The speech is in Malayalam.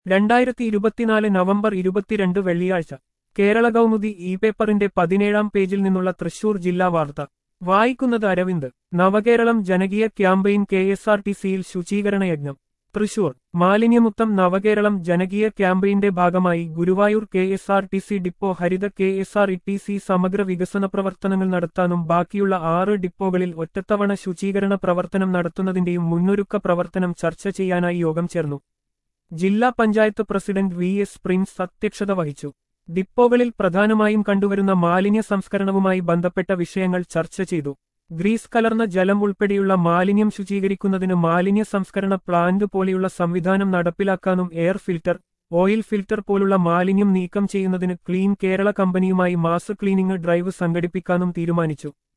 രണ്ടായിരത്തി ഇരുപത്തിനാല് നവംബർ ഇരുപത്തിരണ്ട് വെള്ളിയാഴ്ച കേരള കൗമുദി ഇ പേപ്പറിന്റെ പതിനേഴാം പേജിൽ നിന്നുള്ള തൃശൂർ ജില്ലാ വാർത്ത വായിക്കുന്നത് അരവിന്ദ് നവകേരളം ജനകീയ campaign K S R T സിയിൽ ശുചീകരണ യജ്ഞം തൃശൂർ മാലിന്യമുക്തം നവകേരളം ജനകീയ ക്യാമ്പയിന്റെ ഭാഗമായി Guruvayur K S R T C depot ഹരിത K S R E T C സമഗ്ര വികസന പ്രവർത്തനങ്ങൾ നടത്താനും ബാക്കിയുള്ള ആറ് ഡിപ്പോകളിൽ ഒറ്റത്തവണ ശുചീകരണ പ്രവർത്തനം നടത്തുന്നതിന്റെയും മുന്നൊരുക്ക പ്രവർത്തനം ചർച്ച ചെയ്യാനായി യോഗം ചേർന്നു ജില്ലാ panchayat president V S Prince അധ്യക്ഷത വഹിച്ചു ഡിപ്പോകളിൽ പ്രധാനമായും കണ്ടുവരുന്ന മാലിന്യ സംസ്കരണവുമായി ബന്ധപ്പെട്ട വിഷയങ്ങൾ ചർച്ച ചെയ്തു ഗ്രീസ് കലർന്ന ജലം ഉൾപ്പെടെയുള്ള മാലിന്യം ശുചീകരിക്കുന്നതിന് മാലിന്യ സംസ്കരണ പ്ലാന്റ് പോലെയുള്ള സംവിധാനം നടപ്പിലാക്കാനും എയർ ഫിൽട്ടർ ഓയിൽ ഫിൽട്ടർ പോലുള്ള മാലിന്യം നീക്കം ചെയ്യുന്നതിന് ക്ലീൻ കേരള കമ്പനിയുമായി മാസ് ക്ലീനിംഗ് ഡ്രൈവ് സംഘടിപ്പിക്കാനും തീരുമാനിച്ചു